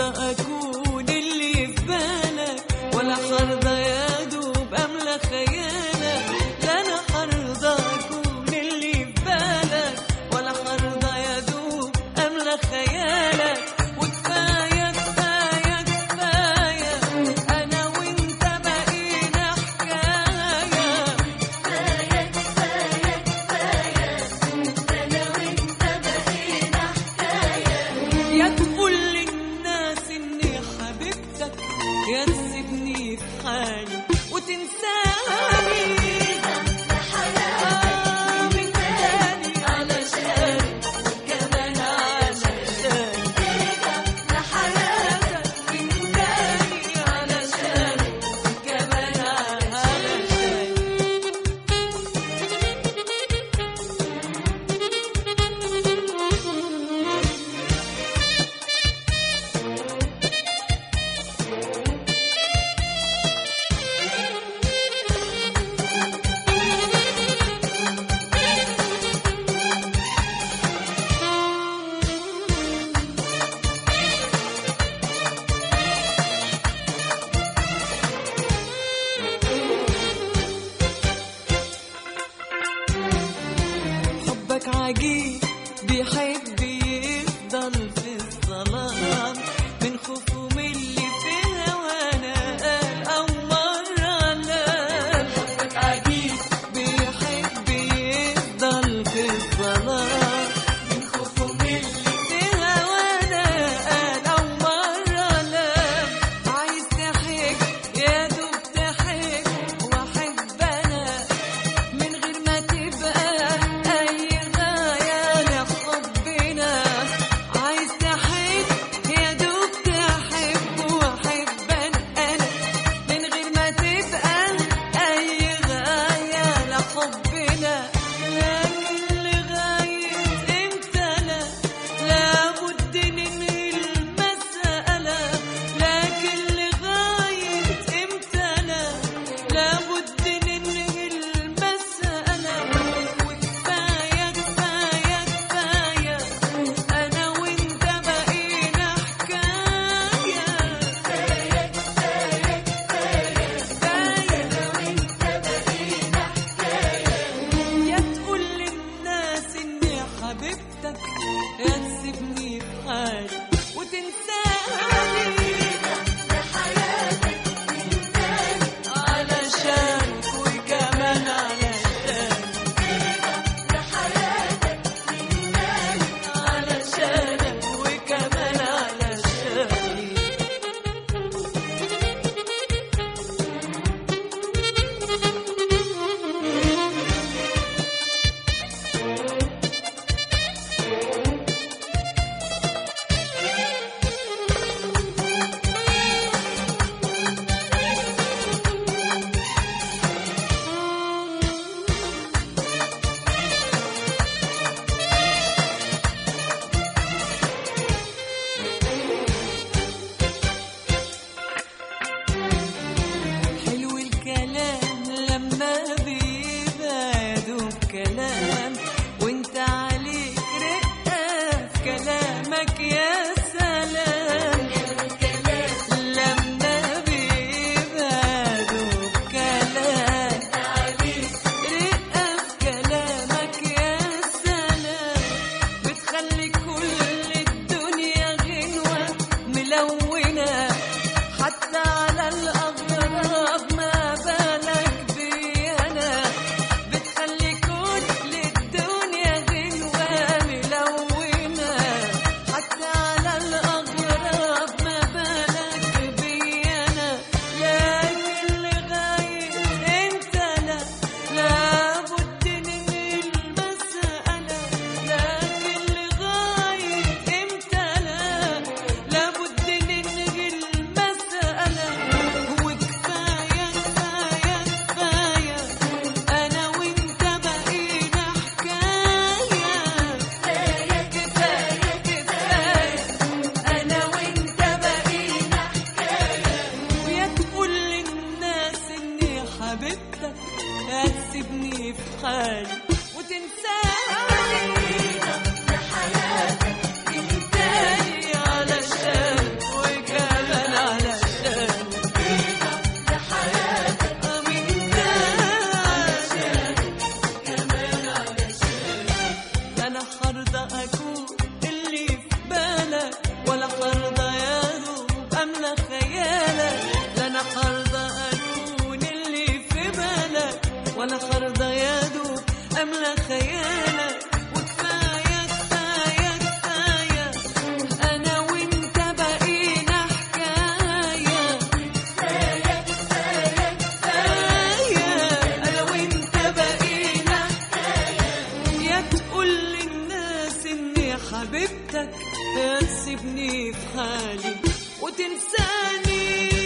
حرضى أكون اللي في بالك ولا حرضى يا دوب أملى خيالك لا أنا حرضى أكون اللي في بالك ولا حرضى يا دوب أملى خيالك وكفاية كفاية كفاية أنا وأنت بقينا حكاية يا تقول للناس اني حبيبتك يا تسيبني في حالي وتنساني آه، من تاني علشان كمان علشان حياتك من تاني علشان كمان علشان حبك عجيب بيحب يفضل في الظلام من خوفه من اللي في هوانا قال أو مرة نام حبك عجيب بيحب يفضل في الظلام من خوفه من اللي في هوانا قال أو مرة نام عايز تحك يا دوب تحك وأحب أنا من غير ما تبقى أي غاية أملى خيالك لا أنا حرضى أكون اللي في بالك ولا حرضى يا دوب أملى خيالك وكفاية كفاية كفاية أنا وأنت بقينا حكاية أنا وأنت بقينا يا تقول للناس إني حبيبتك يا تسيبني في حالي وتنساني